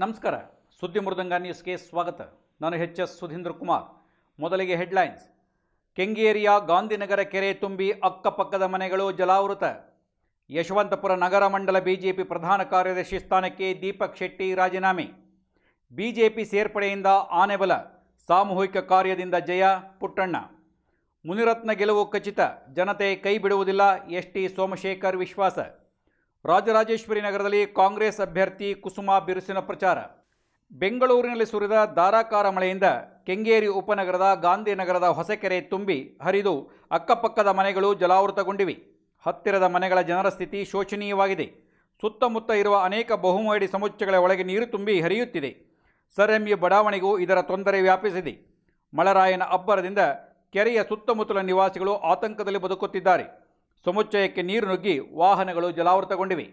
ನಮಸ್ಕಾರ ಸುದ್ದಿ ಮೃದಂಗ ನ್ಯೂಸ್ಗೆ ಸ್ವಾಗತ ನಾನು ಎಚ್ ಎಸ್ ಸುಧೀಂದ್ರ ಕುಮಾರ್ ಮೊದಲಿಗೆ ಹೆಡ್ಲೈನ್ಸ್ ಕೆಂಗೇರಿಯ ಗಾಂಧಿನಗರ ಕೆರೆ ತುಂಬಿ ಅಕ್ಕಪಕ್ಕದ ಮನೆಗಳು ಜಲಾವೃತ ಯಶವಂತಪುರ ನಗರ ಮಂಡಲ ಬಿಜೆಪಿ ಪ್ರಧಾನ ಕಾರ್ಯದರ್ಶಿ ಸ್ಥಾನಕ್ಕೆ ದೀಪಕ್ ಶೆಟ್ಟಿ ರಾಜೀನಾಮೆ ಬಿಜೆಪಿ ಸೇರ್ಪಡೆಯಿಂದ ಆನೆಬಲ ಸಾಮೂಹಿಕ ಕಾರ್ಯದಿಂದ ಜಯ ಪುಟ್ಟಣ್ಣ ಮುನಿರತ್ನ ಗೆಲುವು ಖಚಿತ ಜನತೆ ಕೈ ಬಿಡುವುದಿಲ್ಲ ಎಸ್ ಟಿ ಸೋಮಶೇಖರ್ ವಿಶ್ವಾಸ ರಾಜರಾಜೇಶ್ವರಿ ನಗರದಲ್ಲಿ ಕಾಂಗ್ರೆಸ್ ಅಭ್ಯರ್ಥಿ ಕುಸುಮಾ ಬಿರುಸಿನ ಪ್ರಚಾರ ಬೆಂಗಳೂರಿನಲ್ಲಿ ಸುರಿದ ಧಾರಾಕಾರ ಮಳೆಯಿಂದ ಕೆಂಗೇರಿ ಉಪನಗರದ ಗಾಂಧಿನಗರದ ಹೊಸಕೆರೆ ತುಂಬಿ ಹರಿದು ಅಕ್ಕಪಕ್ಕದ ಮನೆಗಳು ಜಲಾವೃತಗೊಂಡಿವೆ ಹತ್ತಿರದ ಮನೆಗಳ ಜನರ ಸ್ಥಿತಿ ಶೋಚನೀಯವಾಗಿದೆ ಸುತ್ತಮುತ್ತ ಇರುವ ಅನೇಕ ಬಹುಮಹಡಿ ಸಮುಚ್ಚಯಗಳ ಒಳಗೆ ನೀರು ತುಂಬಿ ಹರಿಯುತ್ತಿದೆ ಸರ್ಎಂಯು ಬಡಾವಣೆಗೂ ಇದರ ತೊಂದರೆ ವ್ಯಾಪಿಸಿದೆ ಮಳೆರಾಯನ ಅಬ್ಬರದಿಂದ ಕೆರೆಯ ಸುತ್ತಮುತ್ತಲ ನಿವಾಸಿಗಳು ಆತಂಕದಲ್ಲಿ ಬದುಕುತ್ತಿದ್ದಾರೆ ಸಮುಚ್ಚಯಕ್ಕೆ ನೀರು ನುಗ್ಗಿ ವಾಹನಗಳು ಜಲಾವೃತಗೊಂಡಿವೆ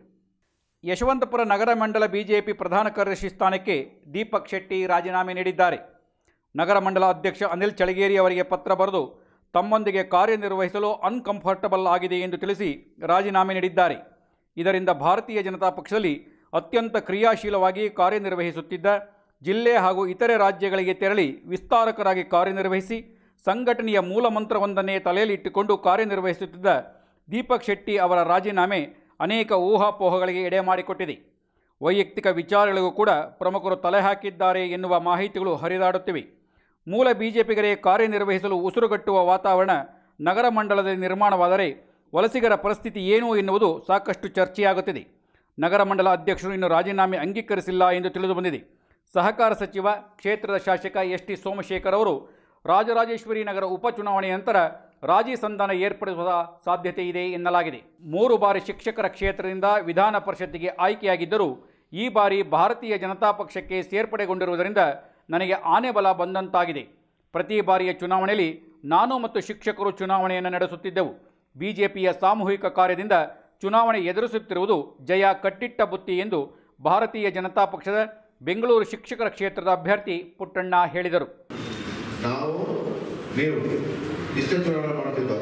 ಯಶವಂತಪುರ ನಗರ ಮಂಡಲ ಬಿಜೆಪಿ ಪ್ರಧಾನ ಕಾರ್ಯದರ್ಶಿ ಸ್ಥಾನಕ್ಕೆ ದೀಪಕ್ ಶೆಟ್ಟಿ ರಾಜೀನಾಮೆ ನೀಡಿದ್ದಾರೆ ನಗರ ಮಂಡಲ ಅಧ್ಯಕ್ಷ ಅನಿಲ್ ಚಳಗೇರಿ ಅವರಿಗೆ ಪತ್ರ ಬರೆದು ತಮ್ಮೊಂದಿಗೆ ಕಾರ್ಯನಿರ್ವಹಿಸಲು ಅನ್ಕಂಫರ್ಟಬಲ್ ಆಗಿದೆ ಎಂದು ತಿಳಿಸಿ ರಾಜೀನಾಮೆ ನೀಡಿದ್ದಾರೆ ಇದರಿಂದ ಭಾರತೀಯ ಜನತಾ ಪಕ್ಷದಲ್ಲಿ ಅತ್ಯಂತ ಕ್ರಿಯಾಶೀಲವಾಗಿ ಕಾರ್ಯನಿರ್ವಹಿಸುತ್ತಿದ್ದ ಜಿಲ್ಲೆ ಹಾಗೂ ಇತರೆ ರಾಜ್ಯಗಳಿಗೆ ತೆರಳಿ ವಿಸ್ತಾರಕರಾಗಿ ಕಾರ್ಯನಿರ್ವಹಿಸಿ ಸಂಘಟನೆಯ ಮೂಲಮಂತ್ರವೊಂದನ್ನೇ ತಲೆಯಲ್ಲಿ ಇಟ್ಟುಕೊಂಡು ಕಾರ್ಯನಿರ್ವಹಿಸುತ್ತಿದ್ದ ದೀಪಕ್ ಶೆಟ್ಟಿ ಅವರ ರಾಜೀನಾಮೆ ಅನೇಕ ಊಹಾಪೋಹಗಳಿಗೆ ಎಡೆ ಮಾಡಿಕೊಟ್ಟಿದೆ ವೈಯಕ್ತಿಕ ವಿಚಾರಗಳಿಗೂ ಕೂಡ ಪ್ರಮುಖರು ತಲೆ ಹಾಕಿದ್ದಾರೆ ಎನ್ನುವ ಮಾಹಿತಿಗಳು ಹರಿದಾಡುತ್ತಿವೆ ಮೂಲ ಬಿಜೆಪಿಗರೇ ಕಾರ್ಯನಿರ್ವಹಿಸಲು ಉಸಿರುಗಟ್ಟುವ ವಾತಾವರಣ ನಗರ ಮಂಡಲದಲ್ಲಿ ನಿರ್ಮಾಣವಾದರೆ ವಲಸಿಗರ ಪರಿಸ್ಥಿತಿ ಏನು ಎನ್ನುವುದು ಸಾಕಷ್ಟು ಚರ್ಚೆಯಾಗುತ್ತಿದೆ ನಗರ ಮಂಡಲ ಅಧ್ಯಕ್ಷರು ಇನ್ನು ರಾಜೀನಾಮೆ ಅಂಗೀಕರಿಸಿಲ್ಲ ಎಂದು ತಿಳಿದುಬಂದಿದೆ ಸಹಕಾರ ಸಚಿವ ಕ್ಷೇತ್ರದ ಶಾಸಕ ಎಸ್ ಟಿ ಸೋಮಶೇಖರ್ ಅವರು ರಾಜರಾಜೇಶ್ವರಿ ನಗರ ಉಪಚುನಾವಣೆಯ ನಂತರ ರಾಜಿ ಸಂಧಾನ ಏರ್ಪಡಿಸುವ ಸಾಧ್ಯತೆ ಇದೆ ಎನ್ನಲಾಗಿದೆ ಮೂರು ಬಾರಿ ಶಿಕ್ಷಕರ ಕ್ಷೇತ್ರದಿಂದ ವಿಧಾನ ಪರಿಷತ್ತಿಗೆ ಆಯ್ಕೆಯಾಗಿದ್ದರೂ ಈ ಬಾರಿ ಭಾರತೀಯ ಜನತಾ ಪಕ್ಷಕ್ಕೆ ಸೇರ್ಪಡೆಗೊಂಡಿರುವುದರಿಂದ ನನಗೆ ಆನೆ ಬಲ ಬಂದಂತಾಗಿದೆ ಪ್ರತಿ ಬಾರಿಯ ಚುನಾವಣೆಯಲ್ಲಿ ನಾನು ಮತ್ತು ಶಿಕ್ಷಕರು ಚುನಾವಣೆಯನ್ನು ನಡೆಸುತ್ತಿದ್ದೆವು ಬಿಜೆಪಿಯ ಸಾಮೂಹಿಕ ಕಾರ್ಯದಿಂದ ಚುನಾವಣೆ ಎದುರಿಸುತ್ತಿರುವುದು ಜಯ ಕಟ್ಟಿಟ್ಟ ಬುತ್ತಿ ಎಂದು ಭಾರತೀಯ ಜನತಾ ಪಕ್ಷದ ಬೆಂಗಳೂರು ಶಿಕ್ಷಕರ ಕ್ಷೇತ್ರದ ಅಭ್ಯರ್ಥಿ ಪುಟ್ಟಣ್ಣ ಹೇಳಿದರು ನಾವು ನೀವು ಇಷ್ಟೇ ಚುನಾವಣೆ ಮಾಡ್ತಿದ್ದೋ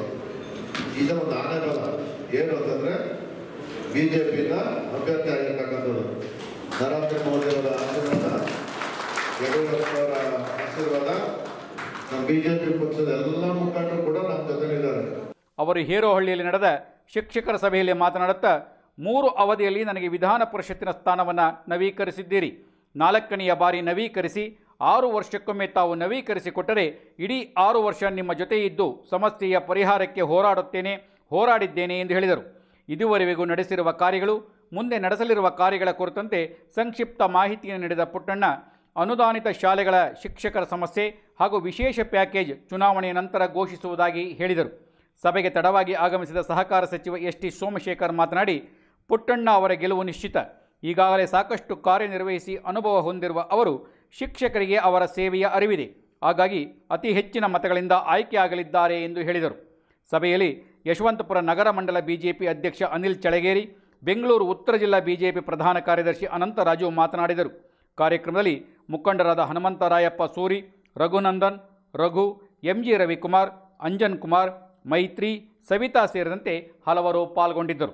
ಈಗ ಒಂದು ಆನೆ ಬಲ ಏನು ಅಂತಂದ್ರೆ ಬಿಜೆಪಿಯಿಂದ ಅಭ್ಯರ್ಥಿ ಆಗಿರ್ತಕ್ಕಂಥದ್ದು ನರೇಂದ್ರ ಮೋದಿ ಅವರ ಆಶೀರ್ವಾದ ಯಡಿಯೂರಪ್ಪ ಅವರ ಆಶೀರ್ವಾದ ನಮ್ಮ ಬಿಜೆಪಿ ಪಕ್ಷದ ಎಲ್ಲ ಮುಖಂಡರು ಕೂಡ ನಮ್ಮ ಜೊತೆಲಿದ್ದಾರೆ ಅವರು ಹೇರೋಹಳ್ಳಿಯಲ್ಲಿ ನಡೆದ ಶಿಕ್ಷಕರ ಸಭೆಯಲ್ಲಿ ಮಾತನಾಡುತ್ತಾ ಮೂರು ಅವಧಿಯಲ್ಲಿ ನನಗೆ ವಿಧಾನ ಪರಿಷತ್ತಿನ ಸ್ಥಾನವನ್ನು ನವೀಕರಿಸಿದ್ದೀರಿ ನಾಲ್ಕನೆಯ ಬಾರಿ ನವೀಕರಿಸಿ ಆರು ವರ್ಷಕ್ಕೊಮ್ಮೆ ತಾವು ನವೀಕರಿಸಿಕೊಟ್ಟರೆ ಇಡೀ ಆರು ವರ್ಷ ನಿಮ್ಮ ಜೊತೆ ಇದ್ದು ಸಮಸ್ಯೆಯ ಪರಿಹಾರಕ್ಕೆ ಹೋರಾಡುತ್ತೇನೆ ಹೋರಾಡಿದ್ದೇನೆ ಎಂದು ಹೇಳಿದರು ಇದುವರೆಗೂ ನಡೆಸಿರುವ ಕಾರ್ಯಗಳು ಮುಂದೆ ನಡೆಸಲಿರುವ ಕಾರ್ಯಗಳ ಕುರಿತಂತೆ ಸಂಕ್ಷಿಪ್ತ ಮಾಹಿತಿಯನ್ನು ನೀಡಿದ ಪುಟ್ಟಣ್ಣ ಅನುದಾನಿತ ಶಾಲೆಗಳ ಶಿಕ್ಷಕರ ಸಮಸ್ಯೆ ಹಾಗೂ ವಿಶೇಷ ಪ್ಯಾಕೇಜ್ ಚುನಾವಣೆಯ ನಂತರ ಘೋಷಿಸುವುದಾಗಿ ಹೇಳಿದರು ಸಭೆಗೆ ತಡವಾಗಿ ಆಗಮಿಸಿದ ಸಹಕಾರ ಸಚಿವ ಎಸ್ ಟಿ ಸೋಮಶೇಖರ್ ಮಾತನಾಡಿ ಪುಟ್ಟಣ್ಣ ಅವರ ಗೆಲುವು ನಿಶ್ಚಿತ ಈಗಾಗಲೇ ಸಾಕಷ್ಟು ಕಾರ್ಯನಿರ್ವಹಿಸಿ ಅನುಭವ ಹೊಂದಿರುವ ಅವರು ಶಿಕ್ಷಕರಿಗೆ ಅವರ ಸೇವೆಯ ಅರಿವಿದೆ ಹಾಗಾಗಿ ಅತಿ ಹೆಚ್ಚಿನ ಮತಗಳಿಂದ ಆಯ್ಕೆಯಾಗಲಿದ್ದಾರೆ ಎಂದು ಹೇಳಿದರು ಸಭೆಯಲ್ಲಿ ಯಶವಂತಪುರ ನಗರ ಮಂಡಲ ಬಿಜೆಪಿ ಅಧ್ಯಕ್ಷ ಅನಿಲ್ ಚಳಗೇರಿ ಬೆಂಗಳೂರು ಉತ್ತರ ಜಿಲ್ಲಾ ಬಿಜೆಪಿ ಪ್ರಧಾನ ಕಾರ್ಯದರ್ಶಿ ಅನಂತರಾಜು ಮಾತನಾಡಿದರು ಕಾರ್ಯಕ್ರಮದಲ್ಲಿ ಮುಖಂಡರಾದ ಹನುಮಂತರಾಯಪ್ಪ ಸೂರಿ ರಘುನಂದನ್ ರಘು ಎಂಜಿ ರವಿಕುಮಾರ್ ಅಂಜನ್ ಕುಮಾರ್ ಮೈತ್ರಿ ಸವಿತಾ ಸೇರಿದಂತೆ ಹಲವರು ಪಾಲ್ಗೊಂಡಿದ್ದರು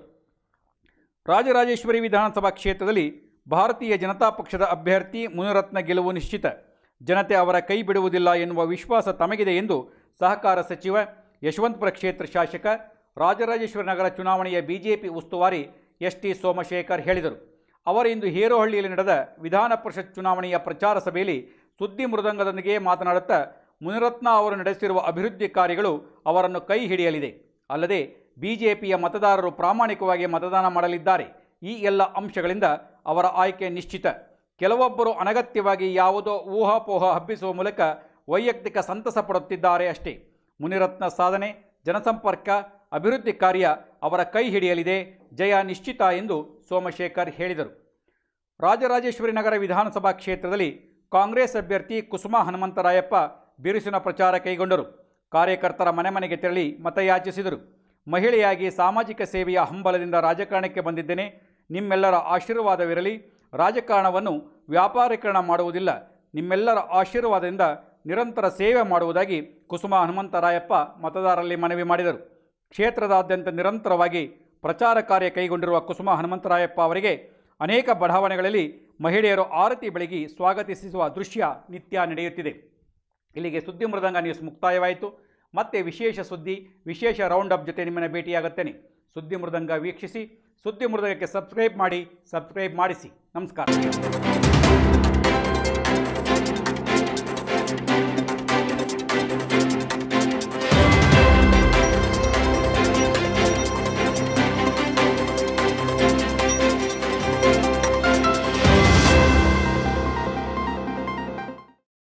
ರಾಜರಾಜೇಶ್ವರಿ ವಿಧಾನಸಭಾ ಕ್ಷೇತ್ರದಲ್ಲಿ ಭಾರತೀಯ ಜನತಾ ಪಕ್ಷದ ಅಭ್ಯರ್ಥಿ ಮುನಿರತ್ನ ಗೆಲುವು ನಿಶ್ಚಿತ ಜನತೆ ಅವರ ಕೈ ಬಿಡುವುದಿಲ್ಲ ಎನ್ನುವ ವಿಶ್ವಾಸ ತಮಗಿದೆ ಎಂದು ಸಹಕಾರ ಸಚಿವ ಯಶವಂತಪುರ ಕ್ಷೇತ್ರ ಶಾಸಕ ರಾಜರಾಜೇಶ್ವರಿ ನಗರ ಚುನಾವಣೆಯ ಬಿಜೆಪಿ ಉಸ್ತುವಾರಿ ಎಸ್ ಟಿ ಸೋಮಶೇಖರ್ ಹೇಳಿದರು ಅವರು ಇಂದು ಹೇರೋಹಳ್ಳಿಯಲ್ಲಿ ನಡೆದ ವಿಧಾನ ಪರಿಷತ್ ಚುನಾವಣೆಯ ಪ್ರಚಾರ ಸಭೆಯಲ್ಲಿ ಸುದ್ದಿ ಮೃದಂಗದೊಂದಿಗೆ ಮಾತನಾಡುತ್ತಾ ಮುನಿರತ್ನ ಅವರು ನಡೆಸಿರುವ ಅಭಿವೃದ್ಧಿ ಕಾರ್ಯಗಳು ಅವರನ್ನು ಕೈ ಹಿಡಿಯಲಿದೆ ಅಲ್ಲದೆ ಬಿಜೆಪಿಯ ಮತದಾರರು ಪ್ರಾಮಾಣಿಕವಾಗಿ ಮತದಾನ ಮಾಡಲಿದ್ದಾರೆ ಈ ಎಲ್ಲ ಅಂಶಗಳಿಂದ ಅವರ ಆಯ್ಕೆ ನಿಶ್ಚಿತ ಕೆಲವೊಬ್ಬರು ಅನಗತ್ಯವಾಗಿ ಯಾವುದೋ ಊಹಾಪೋಹ ಹಬ್ಬಿಸುವ ಮೂಲಕ ವೈಯಕ್ತಿಕ ಸಂತಸ ಪಡುತ್ತಿದ್ದಾರೆ ಅಷ್ಟೇ ಮುನಿರತ್ನ ಸಾಧನೆ ಜನಸಂಪರ್ಕ ಅಭಿವೃದ್ಧಿ ಕಾರ್ಯ ಅವರ ಕೈ ಹಿಡಿಯಲಿದೆ ಜಯ ನಿಶ್ಚಿತ ಎಂದು ಸೋಮಶೇಖರ್ ಹೇಳಿದರು ರಾಜರಾಜೇಶ್ವರಿ ನಗರ ವಿಧಾನಸಭಾ ಕ್ಷೇತ್ರದಲ್ಲಿ ಕಾಂಗ್ರೆಸ್ ಅಭ್ಯರ್ಥಿ ಕುಸುಮಾ ಹನುಮಂತರಾಯಪ್ಪ ಬಿರುಸಿನ ಪ್ರಚಾರ ಕೈಗೊಂಡರು ಕಾರ್ಯಕರ್ತರ ಮನೆ ಮನೆಗೆ ತೆರಳಿ ಮತಯಾಚಿಸಿದರು ಮಹಿಳೆಯಾಗಿ ಸಾಮಾಜಿಕ ಸೇವೆಯ ಹಂಬಲದಿಂದ ರಾಜಕಾರಣಕ್ಕೆ ಬಂದಿದ್ದೇನೆ ನಿಮ್ಮೆಲ್ಲರ ಆಶೀರ್ವಾದವಿರಲಿ ರಾಜಕಾರಣವನ್ನು ವ್ಯಾಪಾರೀಕರಣ ಮಾಡುವುದಿಲ್ಲ ನಿಮ್ಮೆಲ್ಲರ ಆಶೀರ್ವಾದದಿಂದ ನಿರಂತರ ಸೇವೆ ಮಾಡುವುದಾಗಿ ಕುಸುಮಾ ಹನುಮಂತರಾಯಪ್ಪ ಮತದಾರರಲ್ಲಿ ಮನವಿ ಮಾಡಿದರು ಕ್ಷೇತ್ರದಾದ್ಯಂತ ನಿರಂತರವಾಗಿ ಪ್ರಚಾರ ಕಾರ್ಯ ಕೈಗೊಂಡಿರುವ ಕುಸುಮಾ ಹನುಮಂತರಾಯಪ್ಪ ಅವರಿಗೆ ಅನೇಕ ಬಡಾವಣೆಗಳಲ್ಲಿ ಮಹಿಳೆಯರು ಆರತಿ ಬೆಳಗಿ ಸ್ವಾಗತಿಸುವ ದೃಶ್ಯ ನಿತ್ಯ ನಡೆಯುತ್ತಿದೆ ಇಲ್ಲಿಗೆ ಸುದ್ದಿ ಮೃದಂಗ ನ್ಯೂಸ್ ಮುಕ್ತಾಯವಾಯಿತು ಮತ್ತೆ ವಿಶೇಷ ಸುದ್ದಿ ವಿಶೇಷ ರೌಂಡ್ ಅಪ್ ಜೊತೆ ನಿಮ್ಮನ್ನು ಭೇಟಿಯಾಗುತ್ತೇನೆ ಸುದ್ದಿ ಮೃದಂಗ ವೀಕ್ಷಿಸಿ ಸುದ್ದಿ ಮೃದಂಗಕ್ಕೆ ಸಬ್ಸ್ಕ್ರೈಬ್ ಮಾಡಿ ಸಬ್ಸ್ಕ್ರೈಬ್ ಮಾಡಿಸಿ ನಮಸ್ಕಾರ